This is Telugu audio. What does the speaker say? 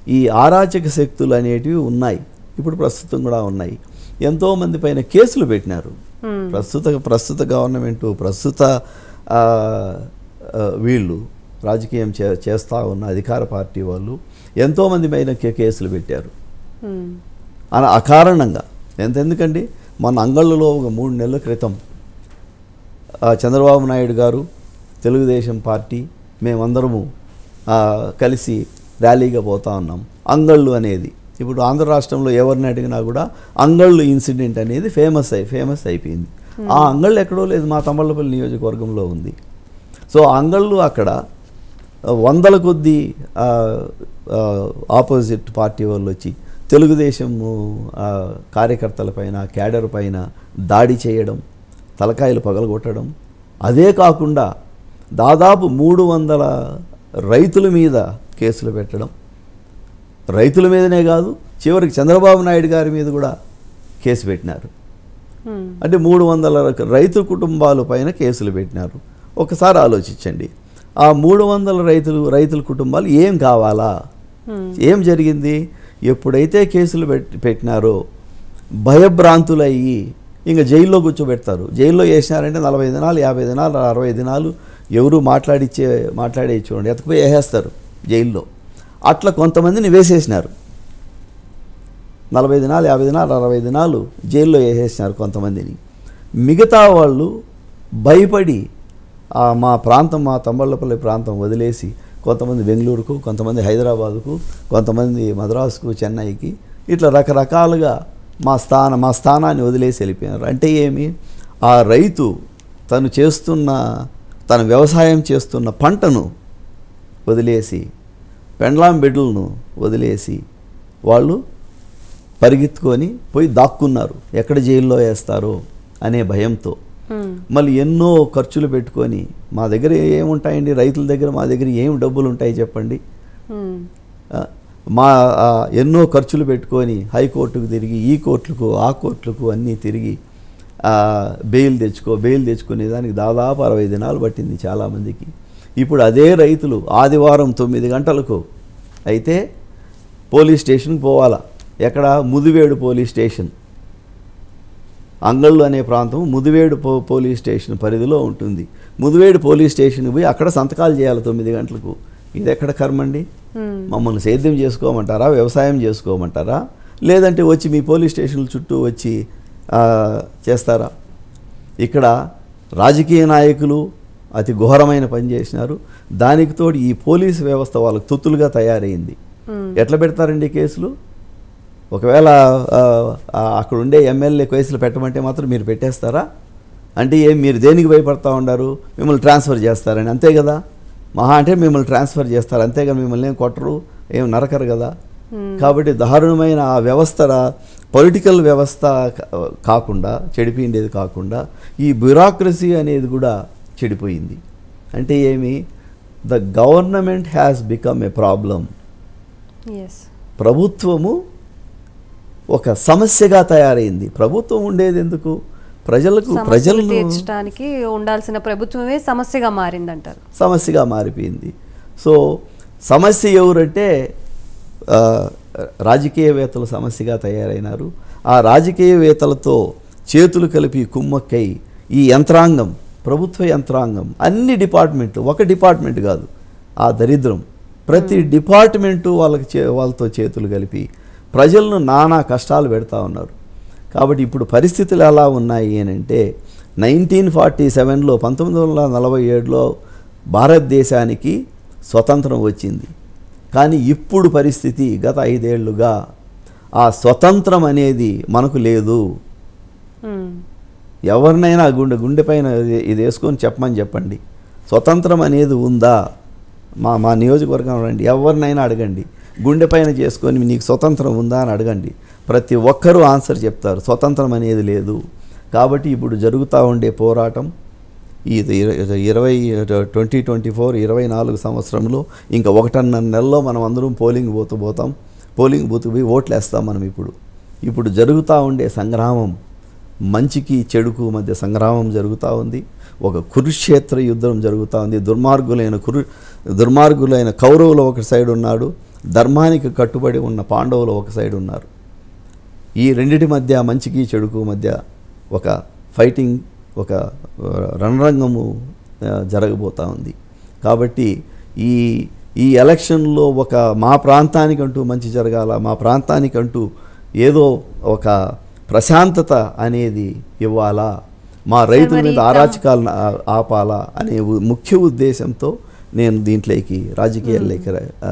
ఈ ఆరాచక శక్తులు అనేటివి ఉన్నాయి ఇప్పుడు ప్రస్తుతం కూడా ఉన్నాయి ఎంతోమంది పైన కేసులు పెట్టినారు Hmm. ప్రస్తుత ప్రస్తుత గవర్నమెంటు ప్రస్తుత ఆ, ఆ, వీళ్ళు రాజకీయం చే చేస్తూ ఉన్న అధికార పార్టీ వాళ్ళు ఎంతోమంది పైన కే- కేసులు పెట్టారు ఉమ్, అలా అకారణంగా ఎంత ఎందుకండి మన అంగళ్ళలో ఒక మూడు నెలల క్రితం ఆ, చంద్రబాబు నాయుడు గారు తెలుగుదేశం పార్టీ మేమందరము ఆ, కలిసి ర్యాలీగా పోతా ఉన్నాం అంగళ్ళు అనేది ఇప్పుడు ఆంధ్ర రాష్ట్రంలో ఎవరిని అడిగినా కూడా అంగళ్ళు ఇన్సిడెంట్ అనేది ఫేమస్ అయి ఫేమస్ అయిపోయింది ఆ అంగళ్ళు ఎక్కడో లేదు మా తమ్మళ్ళపల్లి నియోజకవర్గంలో ఉంది సో అంగళ్ళు అక్కడ వందల కొద్దీ ఆ, ఆ, ఆపోజిట్ పార్టీ వాళ్ళు వచ్చి తెలుగుదేశం ఆ, కార్యకర్తల పైన క్యాడర్ పైన దాడి చేయడం తలకాయలు పగలగొట్టడం అదే కాకుండా దాదాపు మూడు వందల రైతుల మీద కేసులు పెట్టడం రైతుల మీదనే కాదు చివరికి చంద్రబాబు నాయుడు గారి మీద కూడా కేసు పెట్టినారు ఉమ్, అంటే మూడు వందల రక- రైతు కుటుంబాల పైన కేసులు పెట్టినారు ఒకసారి ఆలోచించండి ఆ మూడు వందల రైతులు రైతుల కుటుంబాలు ఏం కావాలా ఉమ్, ఏం జరిగింది ఎప్పుడైతే కేసులు పెట్ పెట్టినారో భయభ్రాంతులయ్యి ఇంకా జైల్లో కూర్చోబెడతారు జైల్లో వేసినారంటే నలభై దినాలు యాభై దినాలు అరవై దినాలు ఎవరు మాట్లాడిచ్చే మాట్లాడే చూడండి ఎతకపోయి వేసేస్తారు జైల్లో అట్లా కొంతమందిని వేసేసినారు నలభై దినాలు యాభై దినాలు అరవై దినాలు జైల్లో వేసేసినారు కొంతమందిని మిగతా వాళ్ళు భయపడి ఆ మా ప్రాంతం మా తమ్మళ్ళపల్లి ప్రాంతం వదిలేసి కొంతమంది బెంగళూరుకు కొంతమంది హైదరాబాదుకు కొంతమంది మద్రాసుకు చెన్నైకి ఇట్లా రకరకాలుగా మా స్థాన మా స్థానాన్ని వదిలేసి వెళ్ళిపోయినారు అంటే ఏమి ఆ రైతు తను చేస్తున్న తన వ్యవసాయం చేస్తున్న పంటను వదిలేసి పెండ్లాం బిడ్డలను వదిలేసి వాళ్ళు పరిగెత్తుకొని పోయి దాక్కున్నారు ఎక్కడ జైల్లో వేస్తారో అనే భయంతో ఉమ్, మళ్ళీ ఎన్నో ఖర్చులు పెట్టుకొని మా దగ్గర ఏముంటాయండి రైతుల దగ్గర మా దగ్గర ఏం డబ్బులు ఉంటాయి చెప్పండి ఉమ్, ఆ, మా ఆ, ఎన్నో ఖర్చులు పెట్టుకొని హైకోర్టుకు తిరిగి ఈ కోర్టులకు ఆ కోర్టులకు అన్నీ తిరిగి ఆ, బెయిల్ తెచ్చుకో బెయిల్ తెచ్చుకునే దానికి దాదాపు అరవై దినాలు పట్టింది చాలామందికి ఇప్పుడు అదే రైతులు ఆదివారం తొమ్మిది గంటలకు అయితే పోలీస్ స్టేషన్కి పోవాలా ఎక్కడ ముదివేడు పోలీస్ స్టేషన్ అంగళ్ళు అనే ప్రాంతం ముదివేడు పో పోలీస్ స్టేషన్ పరిధిలో ఉంటుంది ముదివేడు పోలీస్ స్టేషన్కి పోయి అక్కడ సంతకాలు చేయాలి తొమ్మిది గంటలకు ఇది ఎక్కడ కర్మండి ఉమ్, మమ్మల్ని సేద్యం చేసుకోమంటారా వ్యవసాయం చేసుకోమంటారా లేదంటే వచ్చి మీ పోలీస్ స్టేషన్ల చుట్టూ వచ్చి ఆ, చేస్తారా ఇక్కడ రాజకీయ నాయకులు అతి ఘోరమైన పని చేసినారు దానికి తోడు ఈ పోలీసు వ్యవస్థ వాళ్ళకు తొత్తులుగా తయారైంది ఉమ్, ఎట్లా పెడతారండి కేసులు ఒకవేళ ఆ, ఆ, అక్కడ ఉండే ఎమ్మెల్యే కేసులు పెట్టమంటే మాత్రం మీరు పెట్టేస్తారా అంటే ఏం మీరు దేనికి భయపడతా ఉండారు మిమ్మల్ని ట్రాన్స్ఫర్ చేస్తారని అంతే కదా మహా అంటే మిమ్మల్ని ట్రాన్స్ఫర్ చేస్తారు అంతేగా మిమ్మల్ని ఏం కొట్టరు ఏం నరకరు కదా ఉమ్, కాబట్టి దారుణమైన ఆ వ్యవస్థ పొలిటికల్ వ్యవస్థ కా- కాకుండా చెడిపోయిండేది కాకుండా ఈ బ్యూరాక్రసీ అనేది కూడా చెడిపోయింది అంటే ఏమి the government has become a problem as ప్రభుత్వము ఒక సమస్యగా తయారైంది ప్రభుత్వం ఉండేది ఎందుకు ప్రజలకు సమస్యలు ప్రజలను తీర్చడానికి ఉండాల్సిన ప్రభుత్వమే సమస్యగా మారిందంటారు సమస్యగా మారిపోయింది సో సమస్య ఎవరంటే ఆ, రాజకీయవేత్తలు సమస్యగా తయారైనారు ఆ రాజకీయవేత్తలతో చేతులు కలిపి కుమ్మక్కై ఈ యంత్రాంగం ప్రభుత్వ యంత్రాంగం అన్ని డిపార్ట్మెంట్లు ఒక డిపార్ట్మెంట్ కాదు ఆ దరిద్రం ప్రతి డిపార్ట్మెంటు వాళ్ళకి చే వాళ్ళతో చేతులు కలిపి ప్రజలను నానా కష్టాలు పెడతా ఉన్నారు కాబట్టి ఇప్పుడు పరిస్థితులు ఎలా ఉన్నాయి అని అంటే నైన్టీన్ ఫార్టీ సెవెన్లో పంతొమ్మిది వందల నలభై ఏడులో భారతదేశానికి స్వతంత్రం వచ్చింది కానీ ఇప్పుడు పరిస్థితి గత ఐదేళ్లుగా ఆ స్వతంత్రం అనేది మనకు లేదు ఉమ్, ఎవరినైనా గుండె గుండె పైన ఇది- ఇది వేసుకొని చెప్పమని చెప్పండి స్వతంత్రం అనేది ఉందా మా మా నియోజకవర్గం రండి ఎవరినైనా అడగండి గుండె పైన చేసుకొని నీకు స్వతంత్రం ఉందా అని అడగండి ప్రతి ఒక్కరూ ఆన్సర్ చెప్తారు స్వతంత్రం అనేది లేదు కాబట్టి ఇప్పుడు జరుగుతూ ఉండే పోరాటం ఈ ఇర- ఇరవై ట్వంటీ ట్వంటీ ఫోర్ ఇరవై నాలుగు సంవత్సరంలో ఇంకా ఒకటిన్నర నెలలో మనం అందరం పోలింగ్ బూత్ పోతాం పోలింగ్ బూత్ పోయి ఓట్లు వేస్తాం మనం ఇప్పుడు ఇప్పుడు జరుగుతూ ఉండే సంగ్రామం మంచికి చెడుకు మధ్య సంగ్రామం జరుగుతూ ఉంది ఒక కురుక్షేత్ర యుద్ధం జరుగుతూ ఉంది దుర్మార్గులైన కురు దుర్మార్గులైన కౌరవులు ఒక సైడ్ ఉన్నాడు ధర్మానికి కట్టుబడి ఉన్న పాండవులు ఒక సైడ్ ఉన్నారు ఈ రెండిటి మధ్య మంచికి చెడుకు మధ్య ఒక ఫైటింగ్ ఒక ఆ, రణరంగము ఆ, జరగబోతా ఉంది కాబట్టి ఈ ఈ ఎలక్షన్లో ఒక మా ప్రాంతానికంటూ మంచి జరగాల మా ప్రాంతానికంటూ ఏదో ఒక ప్రశాంతత అనేది ఇవ్వాలా మా రైతుల మీద మరి అరాచకాలను ఆ- ఆపాలా అనే ఉ- ముఖ్య ఉద్దేశంతో నేను దీంట్లోకి రాజకీయాల్లోకి రా-